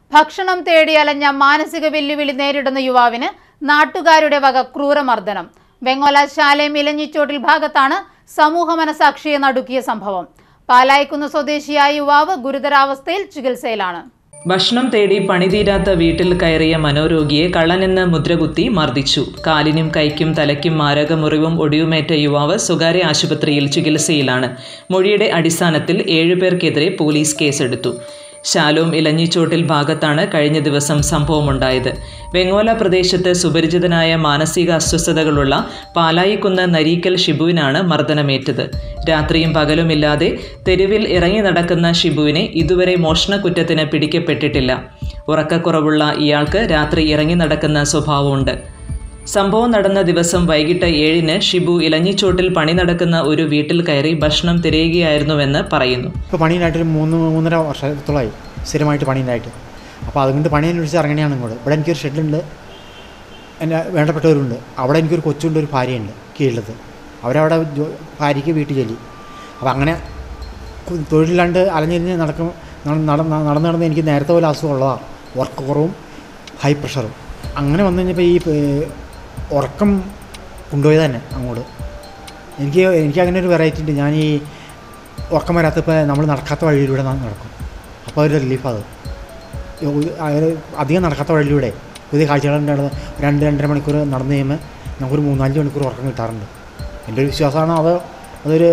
ഭക്ഷണം തേടി അലഞ്ഞ മാനസിക വെല്ലുവിളി നേരിടുന്ന യുവാവിന് നാട്ടുകാരുടെ വക ക്രൂരമർദ്ദനം വെങ്ങോല ശാലേം ഇലഞ്ഞിച്ചോട്ടിൽ ഭാഗത്താണ് സമൂഹ മനസാക്ഷിയെ നടുക്കിയ സംഭവം പാലായിക്കുന്ന് സ്വദേശിയായ യുവാവ് ഗുരുതരാവസ്ഥയിൽ ചികിത്സയിലാണ് ഭക്ഷണം തേടി പണിതീരാത്ത വീട്ടിൽ കയറിയ മനോരോഗിയെ കള്ളനെന്ന് മുദ്രകുത്തി മർദ്ദിച്ചു കാലിനും കൈക്കും തലയ്ക്കും മാരകമുറിവും ഒടിവുമേറ്റ യുവാവ് സ്വകാര്യ ആശുപത്രിയിൽ ചികിത്സയിലാണ് മൊഴിയുടെ അടിസ്ഥാനത്തിൽ ഏഴുപേർക്കെതിരെ പോലീസ് കേസെടുത്തു ശാലോം ഇലഞ്ഞിച്ചോട്ടിൽ ഭാഗത്താണ് കഴിഞ്ഞ ദിവസം സംഭവമുണ്ടായത് വെങ്ങോല പ്രദേശത്ത് സുപരിചിതനായ മാനസിക അസ്വസ്ഥതകളുള്ള പാലായിക്കുന്ന് നരീക്കൽ ഷിബുവിനാണ് മർദ്ദനമേറ്റത് രാത്രിയും പകലുമില്ലാതെ തെരുവിൽ ഇറങ്ങി നടക്കുന്ന ഷിബുവിനെ ഇതുവരെ മോഷണക്കുറ്റത്തിന് പിടിക്കപ്പെട്ടിട്ടില്ല ഉറക്കക്കുറവുള്ള ഇയാൾക്ക് രാത്രി ഇറങ്ങി നടക്കുന്ന സ്വഭാവമുണ്ട് സംഭവം നടന്ന ദിവസം വൈകിട്ട് ഏഴിന് ഷിബു ഇലഞ്ഞിച്ചോട്ടിൽ പണി നടക്കുന്ന ഒരു വീട്ടിൽ കയറി ഭക്ഷണം തിരയുകയായിരുന്നുവെന്ന് പറയുന്നു ഇപ്പോൾ പണിയുണ്ടായിട്ട് ഒരു മൂന്ന് മൂന്നര വർഷത്തോളമായി സ്ഥിരമായിട്ട് പണിയുണ്ടായിട്ട് അപ്പോൾ അതുകൊണ്ട് പണി അന്വേഷിച്ച് ഇറങ്ങണയാണ് ഇങ്ങോട്ട് ഇവിടെ എനിക്കൊരു ഷെഡുണ്ട് എൻ്റെ വേണ്ടപ്പെട്ടവരുണ്ട് അവിടെ എനിക്കൊരു കൊച്ചുണ്ട് ഒരു ഭാര്യയുണ്ട് കീഴിലത്ത് അവരവിടെ ജോ- ഭാര്യയ്ക്ക് വീട്ടിൽ ചൊല്ലി അപ്പോൾ അങ്ങനെ കു- തൊഴിലില്ലാണ്ട് അലഞ്ഞിരിഞ്ഞ് നടക്കും നട- നടന്ന് നടന്ന് നടന്ന് എനിക്ക് നേരത്തെ പോലെ അസുഖം ഉള്ളതാണ് വർക്ക് കുറവും ഹൈ പ്രഷറും അങ്ങനെ വന്നു കഴിഞ്ഞപ്പോൾ ഈ ഏർ, ഉറക്കം കൊണ്ടുപോയത് തന്നെ അങ്ങോട്ട് എനിക്ക് എനിക്ക് അങ്ങനെ ഒരു വെറൈറ്റി ഉണ്ട് ഞാൻ ഈ ഉറക്കം വരാത്തപ്പോൾ നമ്മൾ നടക്കാത്ത വഴിയിലൂടെ ന- നടക്കും അപ്പോൾ ഒരു റിലീഫ് അത് ഒരു- അതായത് അധികം നടക്കാത്ത വഴിയിലൂടെ പുതിയ കാഴ്ചകളുണ്ടായിരുന്നത് രണ്ട് രണ്ടര മണിക്കൂർ നടന്നു കഴിയുമ്പോൾ നമുക്കൊരു മൂന്നാലഞ്ച് മണിക്കൂർ ഉറക്കം കിട്ടാറുണ്ട് എൻ്റെ ഒരു വിശ്വാസമാണ് അത് അതൊരു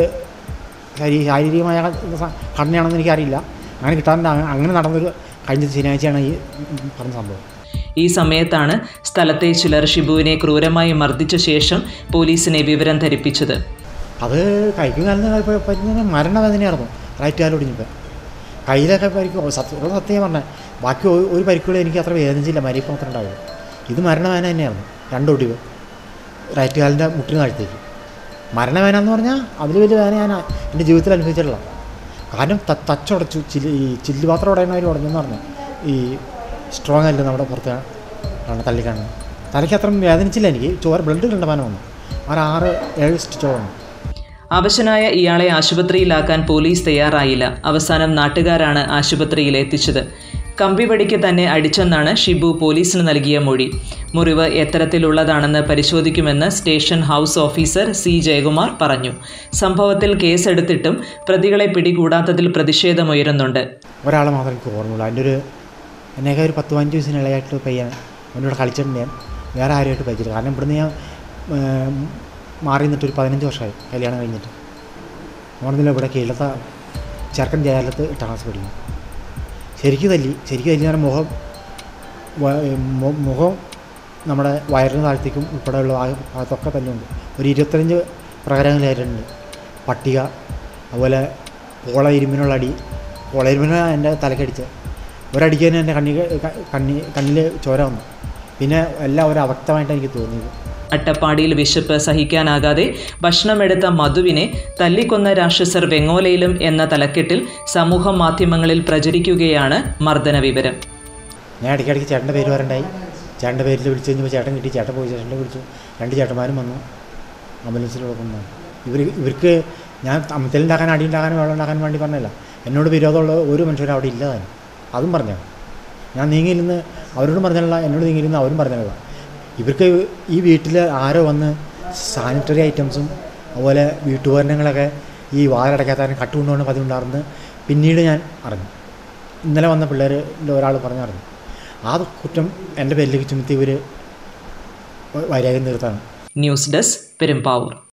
ശാരീ ശാരീരികമായ സ- ഘടനയാണെന്ന് എനിക്കറിയില്ല അങ്ങനെ കിട്ടാറുണ്ട് അങ്ങ- അങ്ങനെ നടന്നൊരു കഴിഞ്ഞ ശനിയാഴ്ചയാണ് ഈ പറഞ്ഞ സംഭവം ഈ സമയത്താണ് സ്ഥലത്തെ ചിലർ ഷിബുവിനെ ക്രൂരമായി മർദ്ദിച്ച ശേഷം പോലീസിനെ വിവരം ധരിപ്പിച്ചത് അത് കൈക്കും കാലിന് പറ്റുന്ന മരണവേദനയായിരുന്നു റൈറ്റ് കാലം ഒടിഞ്ഞപ്പോൾ കയ്യിലൊക്കെ പരിക്കും സത്യം സത്യം പറഞ്ഞത് ബാക്കി ഒരു- ഒരു പരിക്കുകൾ എനിക്ക് അത്ര വേദനിച്ചില്ല മരിപ്പ് മാത്രമേ ഉണ്ടാവുള്ളൂ ഇത് മരണവേദന തന്നെയായിരുന്നു രണ്ടൊടിവ് റൈറ്റ് കാലിൻ്റെ മുട്ടിന് താഴത്തേക്ക് മരണവേദന എന്ന് പറഞ്ഞാൽ അതിൽ വലിയ വേദന ഞാൻ എൻ്റെ ജീവിതത്തിൽ അനുഭവിച്ചിട്ടില്ല കാരണം ത തച്ചുടച്ചു ചില്ല് ഈ ചില്ല് പാത്രം ഉടയണവർ ഉടഞ്ഞെന്ന് പറഞ്ഞു ഈ സ്ട്രോങ് അല്ല നമ്മുടെ പുറത്ത് ആണ് തള്ളിക്കാണുന്നത് തലയ്ക്ക് അത്ര വേദനിച്ചില്ല എനിക്ക് ചോര ബ്ലഡ് കണ്ടമാനം വന്നു ആ ആറ് ഏഴ് സ്റ്റിച്ചോ വന്നു അവശനായ ഇയാളെ ആശുപത്രിയിലാക്കാൻ പോലീസ് തയ്യാറായില്ല അവസാനം നാട്ടുകാരാണ് ആശുപത്രിയിൽ എത്തിച്ചത് കമ്പിവടിക്ക് തന്നെ അടിച്ചെന്നാണ് ഷിബു പോലീസിന് നൽകിയ മൊഴി മുറിവ് എത്തരത്തിലുള്ളതാണെന്ന് പരിശോധിക്കുമെന്ന് station house officer C Jayakumar പറഞ്ഞു സംഭവത്തിൽ കേസെടുത്തിട്ടും പ്രതികളെ പിടികൂടാത്തതിൽ പ്രതിഷേധമുയരുന്നുണ്ട് ഒരാളെ മാത്രമേ എനിക്ക് ഓർമ്മയുള്ളൂ അതിൻ്റെ ഒരു എന്നേക്കാൾ ഒരു പത്ത് പതിനഞ്ച് വയസ്സിന് ഇളയായിട്ട് പയ്യൻ അവനോട് കളിച്ചിട്ടുണ്ട് ഞാൻ വേറെ ആരുമായിട്ട് പരിചയം കാരണം ഇവിടുന്ന് ഞാൻ ഏം, മാറി നിന്നിട്ട് ഒരു പതിനഞ്ച് വർഷമായി കല്യാണം കഴിഞ്ഞിട്ട് ഓർന്നില്ല ഇവിടെ കീഴത്തെ ചെറുക്കൻ ജയലത്ത് എട്ടാം ക്ലാസ് പഠിക്കും ശരിക്കും തല്ലി ശരിക്കും തല്ലി പറഞ്ഞാൽ മുഖം വ- മു- മുഖം നമ്മുടെ വയറിന് താഴത്തേക്കും ഉൾപ്പെടെയുള്ള ഭാഗ- ഭാഗത്തൊക്കെ തല്ലുണ്ട് ഒരു ഇരുപത്തഞ്ച് പ്രകാരങ്ങളിലായിട്ടുണ്ട് പട്ടിക അതുപോലെ പോള ഇരുമ്പിനുള്ള അടി പോള ഇരുമ്പിന് എൻ്റെ തലക്കടിച്ച് ഒരടിക്ക് തന്നെ എൻ്റെ കണ്ണി കണ്ണി കണ്ണിൽ ചോര വന്നു പിന്നെ എല്ലാം ഒരു അവ്യക്തമായിട്ട് എനിക്ക് തോന്നിയത് അട്ടപ്പാടിയിൽ വിശപ്പ് സഹിക്കാനാകാതെ ഭക്ഷണമെടുത്ത മധുവിനെ തല്ലിക്കൊന്ന രാക്ഷസർ വെങ്ങോലയിലും എന്ന തലക്കെട്ടിൽ സമൂഹ മാധ്യമങ്ങളിൽ പ്രചരിക്കുകയാണ് മർദ്ദന വിവരം ഞാൻ ഇടയ്ക്കിടയ്ക്ക് ചേട്ടൻ്റെ പേര് വരണ്ടായി ചേട്ടൻ്റെ പേരിൽ വിളിച്ചു കഴിഞ്ഞപ്പോൾ ചേട്ടൻ കിട്ടി ചേട്ടൻ പോയി ചേട്ടനെ വിളിച്ചു രണ്ട് ചേട്ടന്മാരും വന്നു ആംബുലൻസിൽ കൊടുക്കുന്നു ഇവർ ഇവർക്ക് ഞാൻ അമ്മത്തിലുണ്ടാക്കാൻ അടി ഉണ്ടാക്കാനും വെള്ളം ഉണ്ടാക്കാനും വേണ്ടി പറഞ്ഞല്ല എന്നോട് വിരോധമുള്ള ഒരു മനുഷ്യരും അവിടെ ഇല്ല തന്നെ അതും പറഞ്ഞു ഞാൻ നീങ്ങിയിരുന്ന് അവരോടും പറഞ്ഞല്ല എന്നോട് നീങ്ങിയിരുന്ന് അവരും പറഞ്ഞല്ല ഇവർക്ക് ഈ വീട്ടിൽ ആരോ വന്ന് സാനിറ്ററി ഐറ്റംസും അതുപോലെ വീട്ടുപകരണങ്ങളൊക്കെ ഈ വാതിലടയ്ക്കാത്തവരും കട്ടുകൊണ്ടുപോകണ പതിവുണ്ടായിരുന്നു പിന്നീട് ഞാൻ അറിഞ്ഞു ഇന്നലെ വന്ന പിള്ളേരിൽ ഒരാൾ പറഞ്ഞറിഞ്ഞു ആ കുറ്റം എൻ്റെ പേരിലേക്ക് ചുമത്തി ഇവർ വൈരാഗ്യം തീർത്താണ് ന്യൂസ് ഡെസ്ക് പെരുമ്പാവൂർ